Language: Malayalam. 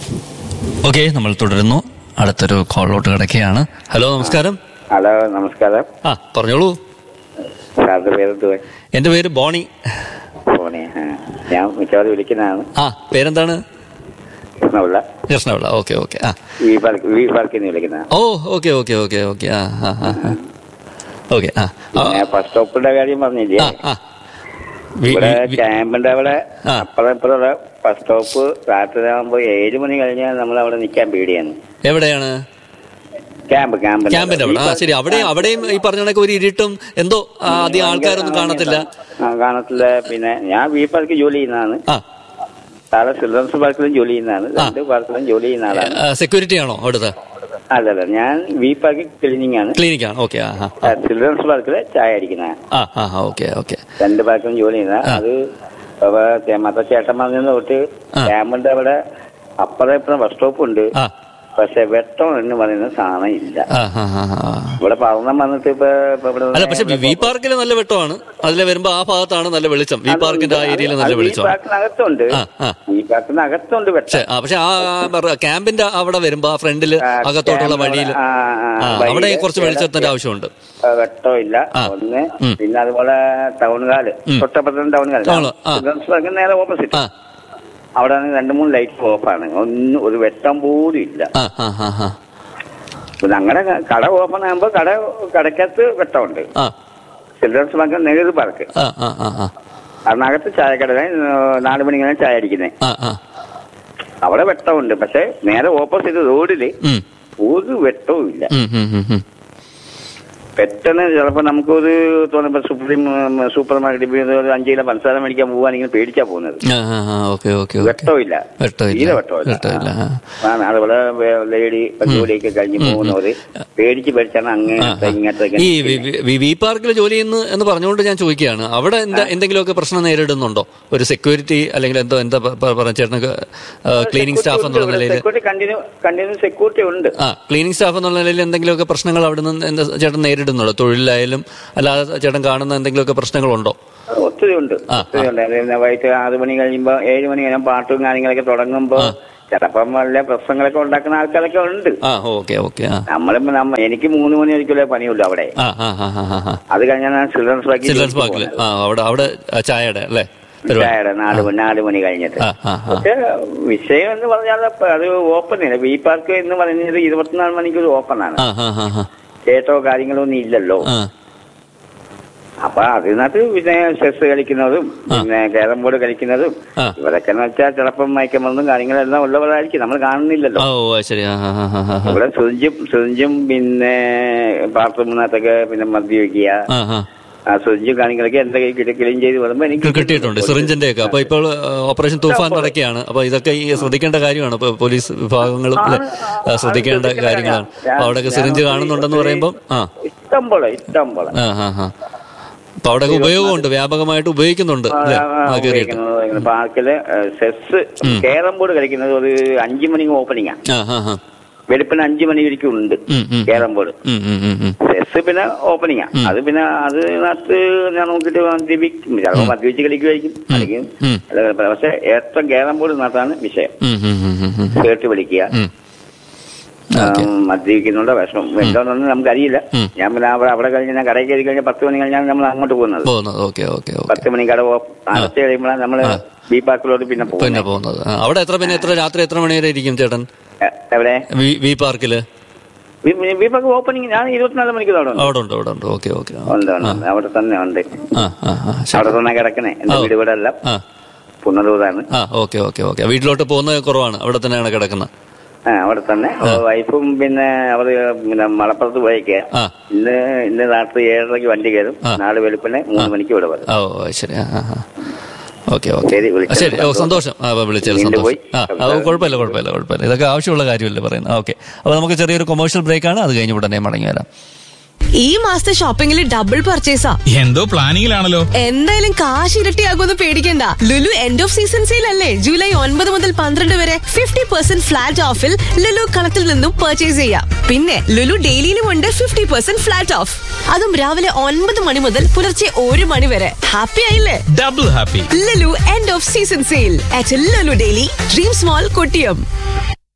ഓക്കെ നമ്മൾ തുടരുന്നു അടുത്തൊരു കോളിലോട്ട് കിടക്കുകയാണ് ഹലോ നമസ്കാരം ഹലോ നമസ്കാരം ആ പറഞ്ഞോളൂ സാറിന്റെ പേരെന്തുവാ എൻ്റെ പേര് ബോണി ഫോണി ആ. ഞാൻ മിക്കവാറും വിളിക്കുന്നതാണ് ആ പേരെന്താണ് കൃഷ്ണപിള്ള കൃഷ്ണപിള്ള ഓക്കെ ഓക്കെ ആ വി പാർക്ക് വി പാർക്കിൽ നിന്ന് വിളിക്കുന്നതാണ് ഓ ഓക്കെ ഓക്കെ ഓക്കെ ഓക്കെ ആ ആ ആ ആ. ഓക്കെ ആ ആ, പിന്നെ ബസ് സ്റ്റോപ്പിന്റെ കാര്യം പറഞ്ഞില്ലേ ആ ആ വി- ഇവിടെ വി- വി- ക്യാമ്പിന്റെ അവിടെ ആ. അപ്പുറം ഇപ്പുറമുള്ള ബസ് സ്റ്റോപ്പ് രാത്രി ആകുമ്പോ ഏഴ് മണി കഴിഞ്ഞാൽ നമ്മൾ അവിടെ നിൽക്കാൻ പേടിയാണ് എവിടെയാണ് ക്യാമ്പ് ക്യാമ്പ് ക്യാമ്പിന്റെ അവിടെ ആ ശരി അവിടെ അവിടെയും ഈ പറഞ്ഞ കണക്ക് ഒരു ഇരുട്ടും എന്തോ ആ, അധികം ആൾക്കാരൊന്നും കാണത്തില്ല കാണത്തില്ല പിന്നെ ഞാൻ വി പാർക്ക് ജോലി ചെയ്യുന്നതാണ് ആ താഴെ ചിൽഡ്രൻസ് പാർക്കിലും ജോലി ചെയ്യുന്നതാണ് രണ്ട് പാർക്കിലും ജോലി ചെയ്യുന്ന ആളാണ് സെക്യൂരിറ്റി ആണോ അവിടുത്തെ അല്ലല്ല ഞാൻ വി പാർക്ക് ക്ലീനിങ് ആണ് ക്ലിനിക് ആണ് ഓക്കെ ആ ആ ചിൽഡ്രൻസ് പാർക്കില് ചായ അടിക്കുന്നതാണ് ആ ആ ഓക്കെ ഓക്കെ രണ്ട് പാർക്കും ജോലി ചെയ്യുന്ന ആ. അത് അവ- മറ്റേ ചേട്ടന്മാരിൽ നിന്ന് തൊട്ട് ആ. ക്യാമ്പിന്റെ അവിടെ അപ്പുറം ഇപ്പുറം ബസ് സ്റ്റോപ്പ് ഉണ്ട് ആ പക്ഷെ വെട്ടം എന്ന് പറയുന്ന സാധനം ഇല്ല ആ ആ ആ ആ ഇവിടെ പൗർണം വന്നിട്ട് ഇപ്പൊ ഇപ്പൊ ഇവിടെ അല്ല പക്ഷെ വി പാർക്കിൽ നല്ല വെട്ടമാണ് അതിലെ വരുമ്പോ ആ ഭാഗത്താണ് നല്ല വെളിച്ചം വി പാർക്കിന്റെ ആ ഏരിയയിൽ നല്ല ഈ വെളിച്ചമാണ് പാർക്കിനകത്തുണ്ട് ആ ആ ഈ പാർക്കിനകത്തുണ്ട് വെട്ടം പക്ഷെ ആ പക്ഷെ ആ ആ ക്യാമ്പിന്റെ അവിടെ വരുമ്പോ ആ ഫ്രണ്ടില് ആ, അകത്തോട്ടുള്ള ക്യാമ്പ് വഴിയിൽ ആ, ആ, ആ വഴിയില് അവിടെ കുറച്ച് വെളിച്ചത്തിന്റെ ആവശ്യമുണ്ട് ആ, വെട്ടമില്ല ആ. ഒന്ന് ഉം. പിന്നെ അതുപോലെ ടൗണുകാല് ഉം. തൊട്ടപ്പുറം ടൗണുകാല് ടൗണ്, ആ. ചിൽഡ്രൻസ് പാർക്ക് നേരെ ഓപ്പോസിറ്റ് ആ അവിടെ രണ്ട് മൂന്ന് ലൈറ്റ് ഓഫാണ് ഒന്നും ഒരു വെട്ടം പോലും ഇല്ല ആ ആ ആ ആ ഞങ്ങളുടെ കട ഓപ്പൺ ആകുമ്പോ കട കടക്കകത്ത് വെട്ടമുണ്ട് ആ ചിൽഡ്രൻസ് പാർക്ക് നെഹ്റു പാർക്ക് ആ ആ ആ ആ അതിനകത്ത് ചായക്കട നാല് മണിക്കാണ് ചായ അടിക്കുന്നത് ആ ആ അവിടെ വെട്ടമുണ്ട് പക്ഷെ നേരെ ഓപ്പോസിറ്റ് റോഡില് ഉം ഒരു വെട്ടവും ഇല്ല ഉം ഉം ഉം ഉം പെട്ടെന്ന് ചിലപ്പോ നമുക്കൊരു തോന്നുമ്പോ സുപ്രീം സൂപ്പർ മാർക്കറ്റിൽ ഒരു അഞ്ച് കിലോ പഞ്ചസാര മേടിക്കാൻ പോവാണെങ്കിൽ പേടിച്ചാ പോകുന്നത് ആ ആ ആ ഓക്കെ ഓക്കെ ഓക്കെ വെട്ടമില്ല വെട്ടമില്ല തീരെ വെട്ടമില്ല വെട്ടമില്ല ആ. ആ, അതുപോലെ വേ- ലേഡി ജോലിയൊക്കെ കഴിഞ്ഞ് പോകുന്നവര് പേടിച്ച് പേടിച്ചാണ് അങ്ങനത്തെ ഇങ്ങനത്തെ ഈ വി- വി- വി- വി പാർക്കിൽ ജോലി ചെയ്യുന്നു എന്ന് പറഞ്ഞുകൊണ്ട് ഞാൻ ചോദിക്കുകയാണ് അവിടെ എന്താ എന്തെങ്കിലുമൊക്കെ പ്രശ്നം നേരിടുന്നുണ്ടോ ഒരു സെക്യൂരിറ്റി അല്ലെങ്കിൽ എന്തോ എന്താ പ- പ- പറഞ്ഞ ചേട്ടനക്ക് ക്ലീനിങ് സ്റ്റാഫ് എന്നുള്ള നിലയിൽ സെക്യൂരിറ്റി കണ്ടിന്യൂ കണ്ടിന്യൂ സെക്യൂരിറ്റി ഉണ്ട് ആ ക്ലീനിങ് സ്റ്റാഫ് എന്നുള്ള നിലയിൽ എന്തെങ്കിലുമൊക്കെ പ്രശ്നങ്ങൾ അവിടെ നിന്ന് എന്താ ചേട്ടൻ നേരിടുന്നുണ്ടോ തൊഴിലായാലും അല്ലാതെ ചേട്ടൻ കാണുന്ന എന്തെങ്കിലുമൊക്കെ പ്രശ്നങ്ങളുണ്ടോ ഒത്തിരി ഉണ്ട് ആ, ഒത്തിരി ഉണ്ട് അതായത് വൈകിട്ട് ആറ് മണി കഴിയുമ്പോ ഏഴ് മണി കഴിയുമ്പോൾ പാട്ടും കാര്യങ്ങളൊക്കെ തുടങ്ങുമ്പോ ചിലപ്പം വല്ല പ്രശ്നങ്ങളൊക്കെ ഉണ്ടാക്കുന്ന ആൾക്കാരൊക്കെ ഉണ്ട് ആ ഓക്കെ ഓക്കെ ആ നമ്മളിപ്പോ നമ്മ എനിക്ക് മൂന്ന് മണി ഒരിക്കലേ പണിയുള്ളൂ അവിടെ ആ ആ ആ ആ ആ അത് കഴിഞ്ഞാൽ ഞാൻ ചിൽഡ്രൻസ് പാർക്കിൽ ചിൽഡ്രൻസ് പാർക്കിൽ ആ അവിടെ അവിടെ ആ, ചായയുടെ അല്ലേ പരിപാടി ചായയുടെ നാല് മണി നാല് മണി കഴിഞ്ഞിട്ട് ആ ആ ആ പക്ഷെ വിഷയം എന്ന് പറഞ്ഞാൽ ഇപ്പൊ അത് ഓപ്പൺ ഇല്ല വി പാർക്ക് എന്ന് പറയുന്നത് ഇരുപത്തിനാല് മണിക്കൂർ ഓപ്പൺ ആണ് ആ ആ ആ ആ കേട്ടോ കാര്യങ്ങളോ ഒന്നും ഇല്ലല്ലോ ആ അപ്പൊ അതിനകത്ത് പിന്നെ ചെസ് കളിക്കുന്നതും പിന്നെ ക്യാരം ബോർഡ് കളിക്കുന്നതും ആ. ഇവരൊക്കെ എന്ന് വെച്ചാൽ ചിലപ്പം മയക്കമരുന്നും കാര്യങ്ങളെല്ലാം ഉള്ളവരായിരിക്കും നമ്മൾ കാണുന്നില്ലല്ലോ ഓ അത് ശരി ആ ആ ആ ആ ആ ഇവിടെ സുഞ്ചും സുഞ്ചും പിന്നെ ബാത്റൂമിനകത്തൊക്കെ പിന്നെ മദ്യപിക്കുക ആ ആ ആ സുഞ്ചും കാര്യങ്ങളൊക്കെ എന്റെ കൈ കിട്ടി ക്ലീൻ ചെയ്ത് വരുമ്പോ എനിക്ക് കിട്ടിയിട്ടുണ്ട് സിറിഞ്ചിന്റെ ഒക്കെ അപ്പൊ ഇപ്പോൾ ആ, ഓപ്പറേഷൻ തൂഫാൻ നടക്കുകയാണ് അപ്പൊ ഇതൊക്കെ ഈ ശ്രദ്ധിക്കേണ്ട കാര്യമാണ് ഇപ്പൊ പോലീസ് വിഭാഗങ്ങളും അല്ലെ ആ, ശ്രദ്ധിക്കേണ്ട കാര്യങ്ങളാണ് അപ്പൊ അവിടെയൊക്കെ സിറിഞ്ച് കാണുന്നുണ്ടെന്ന് പറയുമ്പോൾ ആ ഇഷ്ടം പോലെ ഇഷ്ടം പോലെ ആ ആ ആ അപ്പൊ അവിടെ ഉപയോഗമുണ്ട് വ്യാപകമായിട്ട് ഉപയോഗിക്കുന്നുണ്ട് അല്ലെ ആ കയറിയിട്ട് ഉപയോഗിക്കുന്നത് പാർക്കില് ചെസ് കേരം ബോർഡ് കളിക്കുന്നത് ഒരു അഞ്ചു മണി ഓപ്പണിംഗാ ആ ആ ആ വെളുപ്പിന് അഞ്ചു മണി വരെക്കും ഉണ്ട് ഉം, ഉം. കേരം ബോർഡ് ഉം, ഉം, ഉം, ഉം. ചെസ് പിന്നെ ഓപ്പണിംഗാ അത് പിന്നെ അതിനകത്ത് ഞാൻ നോക്കിയിട്ട് മദ്യപിക്കും ചിലപ്പോൾ മദ്യപിച്ച് കളിക്കുമായിരിക്കും അല്ലെങ്കിൽ ഉം. അല്ല, പക്ഷെ ഏറ്റവും കേരം ബോർഡ് നടത്താണ് വിഷയം ഉം, ഉം, ഉം, ഉം, ഉം. കേട്ട് വിളിക്കുക ഉം. ഓക്കെ ഉം, മദ്യപിക്കുന്നുണ്ടോ വിഷമം എന്താണെന്ന് നമുക്കറിയില്ല ഉം. ഞാൻ പിന്നെ അവിടെ അവിടെ കഴിഞ്ഞ് ഞാൻ കടയിൽ കയറി കഴിഞ്ഞാൽ പത്ത് മണി കഴിഞ്ഞാൽ നമ്മൾ അങ്ങോട്ട് പോകുന്നത് പോകുന്നത് ഓക്കെ ഓക്കെ ഓക്കെ പത്ത് മണി കട അടച്ച് കഴിയുമ്പോഴാണ് നമ്മള് ബി പാർക്കിലോട്ട് പിന്നെ പിന്നെ പോകുന്നത് പോകുന്നത് ആ, അവിടെ എത്ര പിന്നെ എത്ര രാത്രി എത്ര മണി വരെ ഇരിക്കും ചേട്ടൻ എ- എവിടെ വി വി പാർക്കില് B- B- B park opening ഞാൻ ഇരുപത്തിനാല് മണിക്കൂർ അവിടെ ഉണ്ട് അവിടെ ഉണ്ട് അവിടെ ഉണ്ട് ഓക്കെ ഓക്കെ ആ ഉണ്ട് ഉണ്ട്, ഉണ്ട്. അവിടെ തന്നെ ഉണ്ട് ആ ആ ആ, ശരി അവിടെ തന്നെ കിടക്കണേ എന്റെ ഓ. വീട് ഇവിടെ അല്ല ആ പുനലൂരാണ് ആ ഓക്കെ ഓക്കെ ഓക്കെ വീട്ടിലോട്ട് പോകുന്നത് കുറവാണ് അവിടെ തന്നെയാണ് കിടക്കുന്നത് ആ അവിടെ തന്നെ വൈഫും പിന്നെ അവര് പിന്നെ മലപ്പുറത്ത് പോയേക്കുക ആ ഇന്ന് ഇന്ന് രാത്രി ഏഴരയ്ക്ക് വണ്ടി കയറും ആ. നാളെ വെളുപ്പിനെ മൂന്ന് മണിക്ക് ഇവിടെ വരും ഓ ഓ, ശരി ആ ആ ആ. ഓക്കെ ഓക്കെ ശരി ആ, വിളിച്ചത് ശരി ഓ സന്തോഷം ആ അപ്പൊ വിളിച്ചത് വീണ്ടും പോയി. സന്തോഷം ആ അത് കുഴപ്പമില്ല കുഴപ്പമില്ല കുഴപ്പമില്ല ഇതൊക്കെ ആവശ്യമുള്ള കാര്യമല്ലേ പറയുന്നത് ഓക്കെ അപ്പൊ നമുക്ക് ചെറിയൊരു കൊമേഴ്ഷ്യൽ ബ്രേക്കാണ് അത് കഴിഞ്ഞ് ഉടനെ മടങ്ങി വരാം ഈ മാസത്തെ ഷോപ്പിംഗിൽ ഡബിൾ പർച്ചേസാ എന്തോ പ്ലാനിങ്ങിലാണല്ലോ എന്തായാലും കാശ് ഇരട്ടിയാകുമെന്ന് പേടിക്കണ്ട Lulu end of season sale അല്ലേ ജൂലൈ ഒൻപത് മുതൽ പന്ത്രണ്ട് വരെ ഫിഫ്റ്റി പെർസെന്റ് ഫ്ലാറ്റ് ഓഫിൽ ലുലു കളത്തിൽ നിന്നും പർച്ചേസ് ചെയ്യാം പിന്നെ ലുലു ഡെയിലിയിലും ഉണ്ട് ഫിഫ്റ്റി പെർസെന്റ് ഫ്ലാറ്റ് ഓഫ് അതും രാവിലെ ഒൻപത് മണി മുതൽ പുലർച്ചെ ഒരു മണി വരെ ഹാപ്പി ആയില്ലേ double happy Lulu end of season sale at Lulu daily dream small Kottiyam